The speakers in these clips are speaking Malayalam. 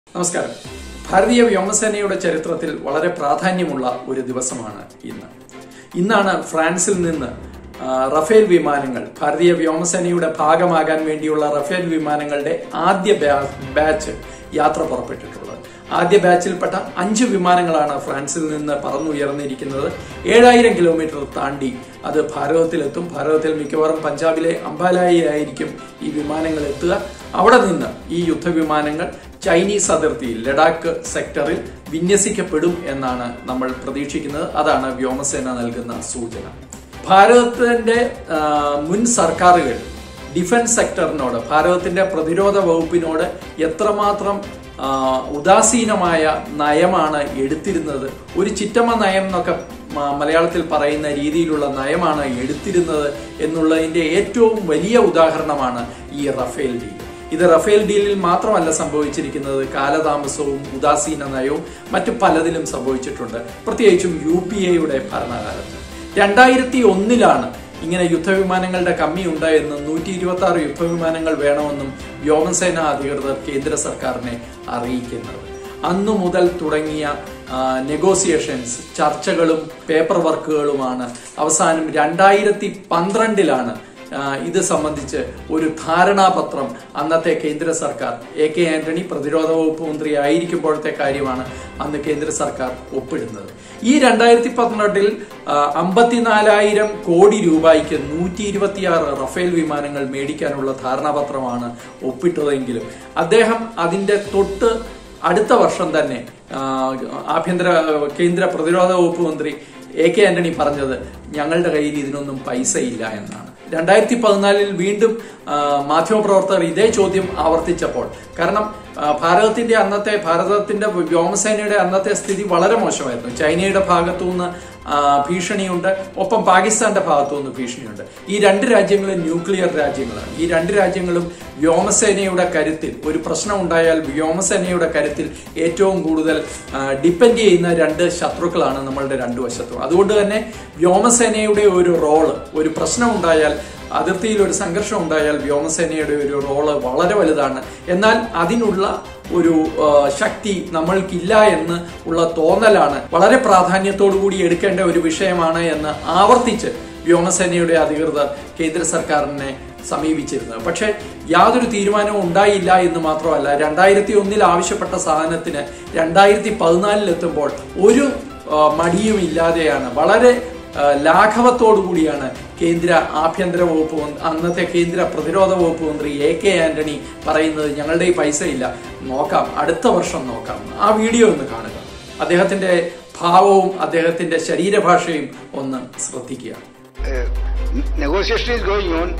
നമസ്കാരം ഭാരതീയ വ്യോമസേനയുടെ ചരിത്രത്തിൽ വളരെ പ്രാധാന്യമുള്ള ഒരു ദിവസമാണ് ഇന്ന് ഇന്നാണ് ഫ്രാൻസിൽ നിന്ന് ആ, റഫേൽ വിമാനങ്ങൾ ഭാരതീയ വ്യോമസേനയുടെ ഭാഗമാകാൻ വേണ്ടിയുള്ള റഫേൽ വിമാനങ്ങളുടെ ആദ്യ ബാ- ബാച്ച് യാത്ര പുറപ്പെട്ടിട്ടുള്ളത് ആദ്യ ബാച്ചിൽപ്പെട്ട അഞ്ച് വിമാനങ്ങളാണ് ഫ്രാൻസിൽ നിന്ന് പറന്നുയർന്നിരിക്കുന്നത് ഏഴായിരം കിലോമീറ്റർ താണ്ടി അത് ഭാരതത്തിലെത്തും ഭാരതത്തിൽ മിക്കവാറും പഞ്ചാബിലെ അംബാലായി ആയിരിക്കും ഈ വിമാനങ്ങൾ എത്തുക അവിടെ നിന്ന് ഈ യുദ്ധവിമാനങ്ങൾ ചൈനീസ് അതിർത്തിയിൽ ലഡാക്ക് സെക്ടറിൽ വിന്യസിക്കപ്പെടും എന്നാണ് നമ്മൾ പ്രതീക്ഷിക്കുന്നത് അതാണ് വ്യോമസേന നൽകുന്ന സൂചന ഭാരതത്തിന്റെ ആ, മുൻ സർക്കാരുകൾ ഡിഫൻസ് സെക്ടറിനോട് ഭാരതത്തിന്റെ പ്രതിരോധ വകുപ്പിനോട് എത്രമാത്രം ആ, ഉദാസീനമായ നയമാണ് എടുത്തിരുന്നത് ഒരു ചിറ്റമ്മ നയം എന്നൊക്കെ മ- മലയാളത്തിൽ പറയുന്ന രീതിയിലുള്ള നയമാണ് എടുത്തിരുന്നത് എന്നുള്ളതിന്റെ ഏറ്റവും വലിയ ഉദാഹരണമാണ് ഈ റഫേൽ ഡീൽ ഇത് റഫേൽ ഡീലിൽ മാത്രമല്ല സംഭവിച്ചിരിക്കുന്നത് കാലതാമസവും ഉദാസീന നയവും മറ്റു പലതിലും സംഭവിച്ചിട്ടുണ്ട് പ്രത്യേകിച്ചും യു പി എയുടെ ഭരണകാലത്ത് രണ്ടായിരത്തി ഒന്നിലാണ് ഇങ്ങനെ യുദ്ധവിമാനങ്ങളുടെ കമ്മി ഉണ്ടായെന്നും നൂറ്റി ഇരുപത്തി ആറ് യുദ്ധവിമാനങ്ങൾ വേണമെന്നും വ്യോമസേന അധികൃതർ കേന്ദ്ര സർക്കാരിനെ അറിയിക്കുന്നത് അന്നു മുതൽ തുടങ്ങിയ നെഗോസിയേഷൻസ് ചർച്ചകളും പേപ്പർ വർക്കുകളുമാണ് അവസാനം രണ്ടായിരത്തി പന്ത്രണ്ടിലാണ് ആ, ഇത് സംബന്ധിച്ച് ഒരു ധാരണാപത്രം അന്നത്തെ കേന്ദ്ര സർക്കാർ എ കെ ആന്റണി പ്രതിരോധ വകുപ്പ് മന്ത്രി ആയിരിക്കുമ്പോഴത്തെ കാര്യമാണ് അന്ന് കേന്ദ്ര സർക്കാർ ഒപ്പിടുന്നത് ഈ രണ്ടായിരത്തി പന്ത്രണ്ടിൽ അമ്പത്തിനാലായിരം കോടി രൂപയ്ക്ക് നൂറ്റി ഇരുപത്തിയാറ് റഫേൽ വിമാനങ്ങൾ മേടിക്കാനുള്ള ധാരണാപത്രമാണ് ഒപ്പിട്ടതെങ്കിലും അദ്ദേഹം അതിന്റെ തൊട്ട് അടുത്ത വർഷം തന്നെ ആ, ആഭ്യന്തര കേന്ദ്ര പ്രതിരോധ വകുപ്പ് മന്ത്രി എ കെ ആന്റണി പറഞ്ഞത് ഞങ്ങളുടെ കയ്യിൽ ഇതിനൊന്നും പൈസ ഇല്ല എന്നാണ് രണ്ടായിരത്തി പതിനാലിൽ വീണ്ടും ആ, മാധ്യമപ്രവർത്തകർ ഇതേ ചോദ്യം ആവർത്തിച്ചപ്പോൾ കാരണം ആ, ഭാരതത്തിന്റെ അന്നത്തെ ഭാരതത്തിന്റെ വ്യോമസേനയുടെ അന്നത്തെ സ്ഥിതി വളരെ മോശമായിരുന്നു ചൈനയുടെ ഭാഗത്തു നിന്ന് ആ, ഭീഷണിയുണ്ട് ഒപ്പം പാകിസ്ഥാന്റെ ഭാഗത്തു നിന്ന് ഭീഷണിയുണ്ട് ഈ രണ്ട് രാജ്യങ്ങളും ന്യൂക്ലിയർ രാജ്യങ്ങളാണ് ഈ രണ്ട് രാജ്യങ്ങളും വ്യോമസേനയുടെ കരുത്തിൽ ഒരു പ്രശ്നം ഉണ്ടായാൽ വ്യോമസേനയുടെ കരുത്തിൽ ഏറ്റവും കൂടുതൽ ഡിപ്പെൻഡ് ചെയ്യുന്ന രണ്ട് ശത്രുക്കളാണ് നമ്മളുടെ രണ്ടു വശത്തും അതുകൊണ്ട് തന്നെ വ്യോമസേനയുടെ ഒരു റോള് ഒരു പ്രശ്നം ഉണ്ടായാൽ അതിർത്തിയിൽ ഒരു സംഘർഷം ഉണ്ടായാൽ വ്യോമസേനയുടെ ഒരു റോള് വളരെ വലുതാണ് എന്നാൽ അതിനുള്ള ഒരു ആ, ശക്തി നമ്മൾക്കില്ല എന്ന് ഉള്ള തോന്നലാണ് വളരെ പ്രാധാന്യത്തോടു കൂടി എടുക്കേണ്ട ഒരു വിഷയമാണ് എന്ന് ആവർത്തിച്ച് വ്യോമസേനയുടെ അധികൃതർ കേന്ദ്ര സർക്കാരിനെ സമീപിച്ചിരുന്നത് പക്ഷേ യാതൊരു തീരുമാനവും ഉണ്ടായില്ല എന്ന് മാത്രമല്ല രണ്ടായിരത്തി ഒന്നിൽ ആവശ്യപ്പെട്ട സാധനത്തിന് രണ്ടായിരത്തി പതിനാലിലെത്തുമ്പോൾ ഒരു ആ, മടിയും ഇല്ലാതെയാണ് വളരെ ആ, ലാഘവത്തോടു കൂടിയാണ് കേന്ദ്ര ആഭ്യന്തര വകുപ്പ് മന്ത്രി- അന്നത്തെ കേന്ദ്ര പ്രതിരോധ വകുപ്പ് മന്ത്രി എ കെ ആന്റണി പറയുന്നത് ഞങ്ങളുടെ ഈ പൈസ ഇല്ല നോക്കാം അടുത്ത വർഷം നോക്കാം ആ വീഡിയോ ഒന്ന് കാണുക അദ്ദേഹത്തിന്റെ ഭാവവും അദ്ദേഹത്തിന്റെ ശരീരഭാഷയും ഒന്ന് ശ്രദ്ധിക്കുക uh, negotiation is going on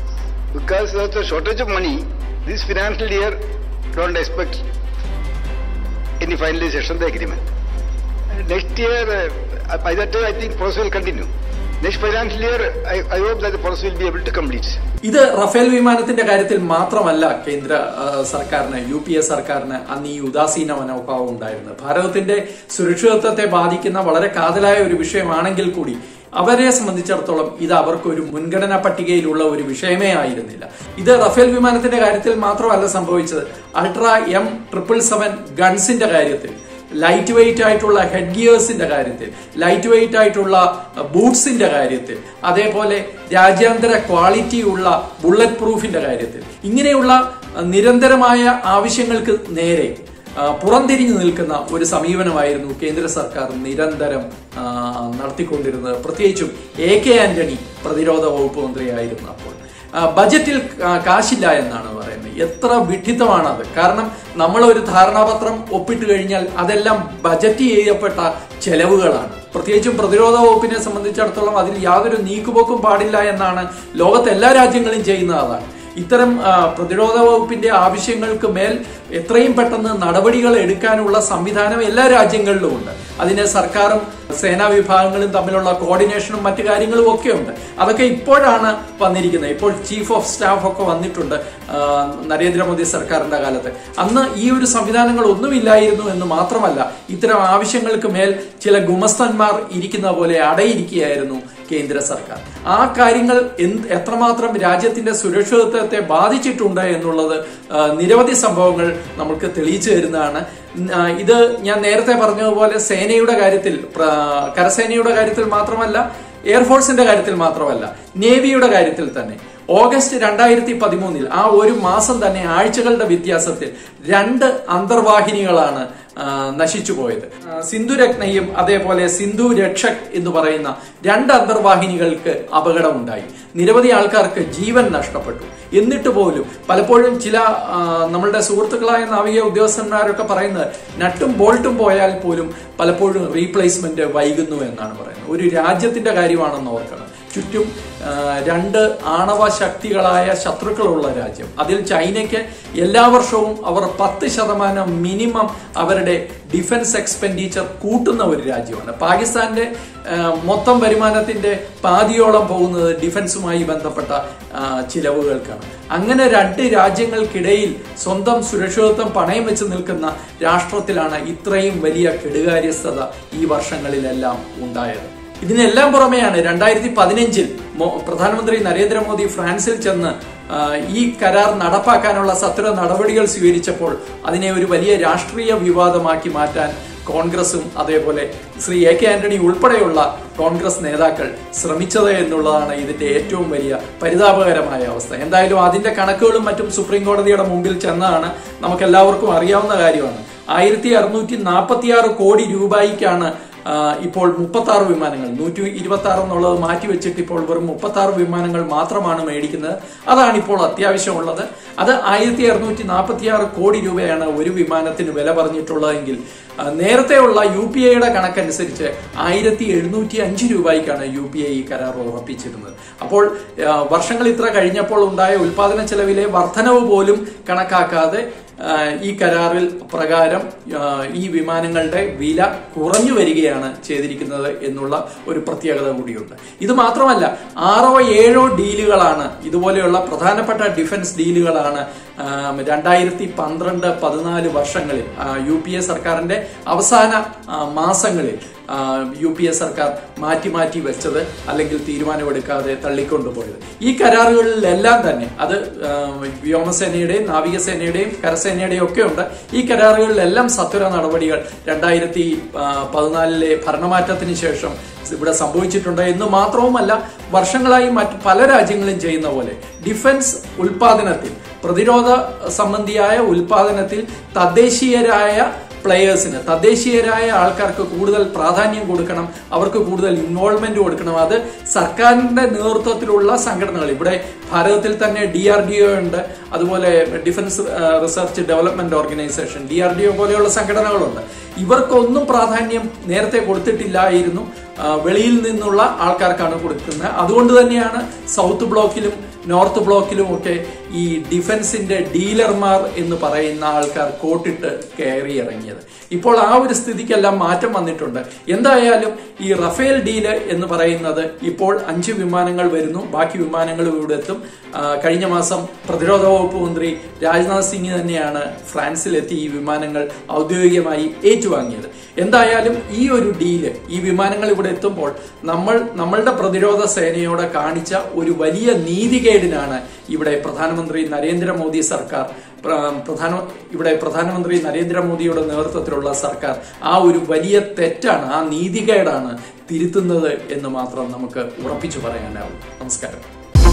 because of the shortage of money. This financial year, don't expect any finalization of the agreement. Uh, Next year, uh, by that time, I think process will continue. Next financial year, I, I hope that the process will be able to complete. ഇത് റഫേൽ വിമാനത്തിന്റെ കാര്യത്തിൽ മാത്രമല്ല കേന്ദ്ര ആ, സർക്കാരിന് യു പി എ സർക്കാരിന് അന്ന് ഈ ഉദാസീന മനോഭാവം ഉണ്ടായിരുന്നത് ഭാരതത്തിന്റെ സുരക്ഷിതത്വത്തെ ബാധിക്കുന്ന വളരെ കാതലായ ഒരു വിഷയമാണെങ്കിൽ കൂടി അവരെ സംബന്ധിച്ചിടത്തോളം ഇത് അവർക്കൊരു മുൻഗണനാ പട്ടികയിലുള്ള ഒരു വിഷയമേ ആയിരുന്നില്ല ഇത് റഫേൽ വിമാനത്തിന്റെ കാര്യത്തിൽ മാത്രമല്ല സംഭവിച്ചത് അൾട്രാ എം ട്രിപ്പിൾ സെവൻ ഗൺസിന്റെ കാര്യത്തിൽ ലൈറ്റ് വെയിറ്റ് ആയിട്ടുള്ള ഹെഡ് ഗിയേഴ്സിന്റെ കാര്യത്തിൽ ലൈറ്റ് വെയിറ്റ് ആയിട്ടുള്ള ബൂട്ട്സിന്റെ കാര്യത്തിൽ അതേപോലെ രാജ്യാന്തര ക്വാളിറ്റിയുള്ള ബുള്ളറ്റ് പ്രൂഫിന്റെ കാര്യത്തിൽ ഇങ്ങനെയുള്ള അഹ്, നിരന്തരമായ ആവശ്യങ്ങൾക്ക് നേരെ ആ, പുറംതിരിഞ്ഞു നിൽക്കുന്ന ഒരു സമീപനമായിരുന്നു കേന്ദ്ര സർക്കാർ നിരന്തരം ആ, നടത്തിക്കൊണ്ടിരുന്നത് പ്രത്യേകിച്ചും എ കെ ആന്റണി പ്രതിരോധ വകുപ്പ് മന്ത്രിയായിരുന്നു അപ്പോൾ ആ, ബജറ്റിൽ ആ, കാശില്ല എന്നാണ് പറയുന്നത് എത്ര വിഡ്ഢിത്തമാണത് കാരണം നമ്മൾ ഒരു ധാരണാപത്രം ഒപ്പിട്ട് കഴിഞ്ഞാൽ അതെല്ലാം ബജറ്റ് ചെയ്യപ്പെട്ട ചെലവുകളാണ് പ്രത്യേകിച്ചും പ്രതിരോധ വകുപ്പിനെ സംബന്ധിച്ചിടത്തോളം അതിൽ യാതൊരു നീക്കുപോക്കും പാടില്ല എന്നാണ് ലോകത്തെ എല്ലാ രാജ്യങ്ങളും ചെയ്യുന്നത് അതാണ് ഇത്തരം ആ, പ്രതിരോധ വകുപ്പിന്റെ ആവശ്യങ്ങൾക്ക് മേൽ എത്രയും പെട്ടെന്ന് നടപടികൾ എടുക്കാനുള്ള സംവിധാനം എല്ലാ രാജ്യങ്ങളിലും ഉണ്ട് അതിന് സർക്കാരും സേനാ വിഭാഗങ്ങളും തമ്മിലുള്ള കോർഡിനേഷനും മറ്റു കാര്യങ്ങളും ഒക്കെ ഉണ്ട് അതൊക്കെ ഇപ്പോഴാണ് വന്നിരിക്കുന്നത് ഇപ്പോൾ ചീഫ് ഓഫ് സ്റ്റാഫ് ഒക്കെ വന്നിട്ടുണ്ട് ആ, നരേന്ദ്രമോദി സർക്കാരിന്റെ കാലത്ത് അന്ന് ഈ ഒരു സംവിധാനങ്ങൾ ഒന്നുമില്ലായിരുന്നു എന്ന് മാത്രമല്ല ഇത്തരം ആവശ്യങ്ങൾക്ക് മേൽ ചില ഗുമസ്തന്മാർ ഇരിക്കുന്ന പോലെ അടയിരിക്കുകയായിരുന്നു കേന്ദ്ര സർക്കാർ ആ കാര്യങ്ങൾ എന്ത് എത്രമാത്രം രാജ്യത്തിന്റെ സുരക്ഷിതത്വത്തെ ബാധിച്ചിട്ടുണ്ട് എന്നുള്ളത് ആ, നിരവധി സംഭവങ്ങൾ നമുക്ക് തെളിയിച്ചു തരുന്നതാണ് ആ, ഇത് ഞാൻ നേരത്തെ പറഞ്ഞതുപോലെ സേനയുടെ കാര്യത്തിൽ പ്ര- കരസേനയുടെ കാര്യത്തിൽ മാത്രമല്ല എയർഫോഴ്സിന്റെ കാര്യത്തിൽ മാത്രമല്ല നേവിയുടെ കാര്യത്തിൽ തന്നെ ഓഗസ്റ്റ് രണ്ടായിരത്തി പതിമൂന്നിൽ ആ ഒരു മാസം തന്നെ ആഴ്ചകളുടെ വ്യത്യാസത്തിൽ രണ്ട് അന്തർവാഹിനികളാണ് ആ, നശിച്ചു പോയത് ആ, സിന്ധു രത്നയും അതേപോലെ സിന്ധു രക്ഷക് എന്ന് പറയുന്ന രണ്ട് അന്തർവാഹിനികൾക്ക് അപകടമുണ്ടായി നിരവധി ആൾക്കാർക്ക് ജീവൻ നഷ്ടപ്പെട്ടു എന്നിട്ട് പോലും പലപ്പോഴും ചില ആ, നമ്മളുടെ സുഹൃത്തുക്കളായ നാവിക ഉദ്യോഗസ്ഥന്മാരൊക്കെ പറയുന്നത് നട്ടും ബോൾട്ടും പോയാൽ പോലും പലപ്പോഴും റീപ്ലേസ്മെന്റ് വൈകുന്നു എന്നാണ് പറയുന്നത് ഒരു രാജ്യത്തിന്റെ കാര്യമാണെന്ന് ഓർക്കണം ചുറ്റും ആ, രണ്ട് ആണവ ശക്തികളായ ശത്രുക്കളുള്ള രാജ്യം അതിൽ ചൈനയ്ക്ക് എല്ലാ വർഷവും അവർ പത്ത് ശതമാനം മിനിമം അവരുടെ ഡിഫൻസ് എക്സ്പെൻഡിച്ചർ കൂട്ടുന്ന ഒരു രാജ്യമാണ് പാകിസ്ഥാന്റെ ആ, മൊത്തം വരുമാനത്തിന്റെ പാതിയോളം പോകുന്നത് ഡിഫൻസുമായി ബന്ധപ്പെട്ട ആ, ചിലവുകൾക്കാണ് അങ്ങനെ രണ്ട് രാജ്യങ്ങൾക്കിടയിൽ സ്വന്തം സുരക്ഷിതത്വം പണയം വെച്ച് നിൽക്കുന്ന രാഷ്ട്രത്തിലാണ് ഇത്രയും വലിയ കെടുകാര്യസ്ഥത ഈ വർഷങ്ങളിലെല്ലാം ഉണ്ടായത് ഇതിനെല്ലാം പുറമെയാണ് രണ്ടായിരത്തി പതിനഞ്ചിൽ പ്രധാനമന്ത്രി നരേന്ദ്രമോദി ഫ്രാൻസിൽ ചെന്ന് ആ, ഈ കരാർ നടപ്പാക്കാനുള്ള സത്വര നടപടികൾ സ്വീകരിച്ചപ്പോൾ അതിനെ ഒരു വലിയ രാഷ്ട്രീയ വിവാദമാക്കി മാറ്റാൻ കോൺഗ്രസും അതേപോലെ ശ്രീ എ കെ ആന്റണി ഉൾപ്പെടെയുള്ള കോൺഗ്രസ് നേതാക്കൾ ശ്രമിച്ചത് എന്നുള്ളതാണ് ഇതിന്റെ ഏറ്റവും വലിയ പരിതാപകരമായ അവസ്ഥ എന്തായാലും അതിന്റെ കണക്കുകളും മറ്റും സുപ്രീം കോടതിയുടെ മുമ്പിൽ ചെന്നതാണ് നമുക്ക് എല്ലാവർക്കും അറിയാവുന്ന കാര്യമാണ് ആയിരത്തി അറുന്നൂറ്റി നാൽപ്പത്തി ആറ് കോടി രൂപയ്ക്കാണ് ആ, ഇപ്പോൾ മുപ്പത്തി ആറ് വിമാനങ്ങൾ നൂറ്റി ഇരുപത്തി ആറ് എന്നുള്ളത് മാറ്റിവെച്ചിട്ട് ഇപ്പോൾ വെറും മുപ്പത്തി ആറ് വിമാനങ്ങൾ മാത്രമാണ് മേടിക്കുന്നത് അതാണ് ഇപ്പോൾ അത്യാവശ്യമുള്ളത് അത് ആയിരത്തി അറുന്നൂറ്റി നാൽപ്പത്തി ആറ് കോടി രൂപയാണ് ഒരു വിമാനത്തിന് വില പറഞ്ഞിട്ടുള്ളതെങ്കിൽ ആ, നേരത്തെയുള്ള യു പി ഐയുടെ കണക്കനുസരിച്ച് ആയിരത്തി എഴുന്നൂറ്റി അഞ്ച് രൂപയ്ക്കാണ് യു പി ഐ ഈ കരാർ ഉറപ്പിച്ചിരുന്നത് അപ്പോൾ ആ, വർഷങ്ങൾ ഇത്ര കഴിഞ്ഞപ്പോൾ ഉണ്ടായ ഉൽപാദന ചെലവിലെ വർധനവ് പോലും കണക്കാക്കാതെ ആ, ഈ കരാറിൽ പ്രകാരം ആ, ഈ വിമാനങ്ങളുടെ വില കുറഞ്ഞു വരികയാണ് ചെയ്തിരിക്കുന്നത് എന്നുള്ള ഒരു പ്രത്യേകത കൂടിയുണ്ട് ഇത് മാത്രമല്ല ആറോ ഏഴോ ഡീലുകളാണ് ഇതുപോലെയുള്ള പ്രധാനപ്പെട്ട ഡിഫൻസ് ഡീലുകളാണ് ആ, രണ്ടായിരത്തി പന്ത്രണ്ട് പതിനാല് വർഷങ്ങളിൽ ആ, യു പി എ സർക്കാരിന്റെ അവസാന ആ, മാസങ്ങളിൽ ആ, യു പി എ സർക്കാർ മാറ്റി മാറ്റി വെച്ചത് അല്ലെങ്കിൽ തീരുമാനമെടുക്കാതെ തള്ളിക്കൊണ്ടുപോയത് ഈ കരാറുകളിലെല്ലാം തന്നെ അത് ആ, വ്യോമസേനയുടെയും നാവികസേനയുടെയും കരസേനയുടെയും ഒക്കെ ഉണ്ട് ഈ കരാറുകളിലെല്ലാം സത്വര നടപടികൾ രണ്ടായിരത്തി പതിനാലിലെ ഭരണമാറ്റത്തിന് ശേഷം ഇവിടെ സംഭവിച്ചിട്ടുണ്ട് എന്ന് മാത്രവുമല്ല വർഷങ്ങളായി മറ്റ് പല രാജ്യങ്ങളും ചെയ്യുന്ന പോലെ ഡിഫൻസ് ഉൽപാദനത്തിൽ പ്രതിരോധ സംബന്ധിയായ ഉൽപാദനത്തിൽ തദ്ദേശീയരായ പ്ലെയേഴ്സിന് തദ്ദേശീയരായ ആൾക്കാർക്ക് കൂടുതൽ പ്രാധാന്യം കൊടുക്കണം അവർക്ക് കൂടുതൽ ഇൻവോൾവ്മെന്റ് കൊടുക്കണം അത് സർക്കാരിന്റെ നേതൃത്വത്തിലുള്ള സംഘടനകൾ ഇവിടെ ഭാരതത്തിൽ തന്നെ ഡി ആർ ഡി ഒ ഉണ്ട് അതുപോലെ defence research development organisation D R D O പോലെയുള്ള സംഘടനകളുണ്ട് ഇവർക്കൊന്നും പ്രാധാന്യം നേരത്തെ കൊടുത്തിട്ടില്ലായിരുന്നു ആ, വെളിയിൽ നിന്നുള്ള ആൾക്കാർക്കാണ് കൊടുക്കുന്നത് അതുകൊണ്ട് തന്നെയാണ് സൗത്ത് ബ്ലോക്കിലും നോർത്ത് ബ്ലോക്കിലും ഒക്കെ ഈ ഡിഫൻസിന്റെ ഡീലർമാർ എന്ന് പറയുന്ന ആൾക്കാർ കോട്ടിട്ട് കയറി ഇറങ്ങിയത് ഇപ്പോൾ ആ ഒരു സ്ഥിതിക്കെല്ലാം മാറ്റം വന്നിട്ടുണ്ട് എന്തായാലും ഈ റഫേൽ ഡീല് എന്ന് പറയുന്നത് ഇപ്പോൾ അഞ്ച് വിമാനങ്ങൾ വരുന്നു ബാക്കി വിമാനങ്ങൾ ഇവിടെ എത്തും ആ, കഴിഞ്ഞ മാസം പ്രതിരോധ വകുപ്പ് മന്ത്രി രാജ്നാഥ് സിംഗ് തന്നെയാണ് ഫ്രാൻസിലെത്തി ഈ വിമാനങ്ങൾ ഔദ്യോഗികമായി ഏറ്റുവാങ്ങിയത് എന്തായാലും ഈ ഒരു ഡീല് ഈ വിമാനങ്ങൾ ഇവിടെ എത്തുമ്പോൾ നമ്മൾ നമ്മളുടെ പ്രതിരോധ സേനയോട് കാണിച്ച ഒരു വലിയ നീതികേടിനാണ് ഇവിടെ പ്രധാനമന്ത്രി നരേന്ദ്രമോദി സർക്കാർ പ്ര- പ്രധാന ഇവിടെ പ്രധാനമന്ത്രി നരേന്ദ്രമോദിയുടെ നേതൃത്വത്തിലുള്ള സർക്കാർ ആ ഒരു വലിയ തെറ്റാണ് ആ നീതികേടാണ് തിരുത്തുന്നത് എന്ന് മാത്രം നമുക്ക് ഉറപ്പിച്ചു പറയാനാവും നമസ്കാരം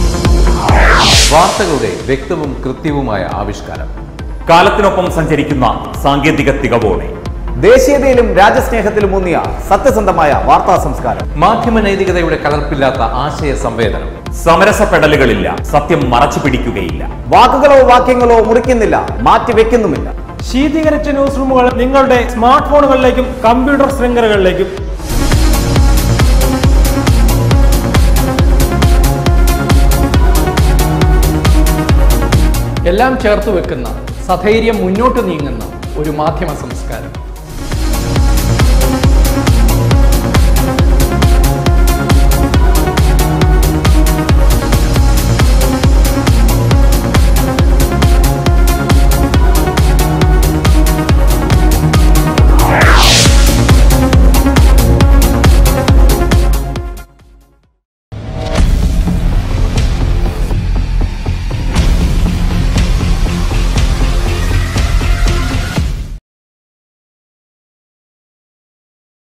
വാർത്തകളുടെ വ്യക്തവും കൃത്യവുമായ ആവിഷ്കാരം കാലത്തിനൊപ്പം സഞ്ചരിക്കുന്ന സാങ്കേതിക തികവോടെ ദേശീയതയിലും രാജ്യസ്നേഹത്തിലും ഊന്നിയ സത്യസന്ധമായ വാർത്താ സംസ്കാരം മാധ്യമ നൈതികതയുടെ കലർപ്പില്ലാത്ത ആശയ സംവേദനം സമരസപ്പെടലുകളില്ല സത്യം മറച്ചു പിടിക്കുകയില്ല വാക്കുകളോ വാക്യങ്ങളോ മുറിക്കുന്നില്ല മാറ്റിവെക്കുന്നുമില്ല ശീതീകരിച്ച ന്യൂസ് റൂമുകൾ നിങ്ങളുടെ സ്മാർട്ട് ഫോണുകളിലേക്കും കമ്പ്യൂട്ടർ ശൃംഖലകളിലേക്കും എല്ലാം ചേർത്ത് വെക്കുന്ന സധൈര്യം മുന്നോട്ട് നീങ്ങുന്ന ഒരു മാധ്യമ സംസ്കാരം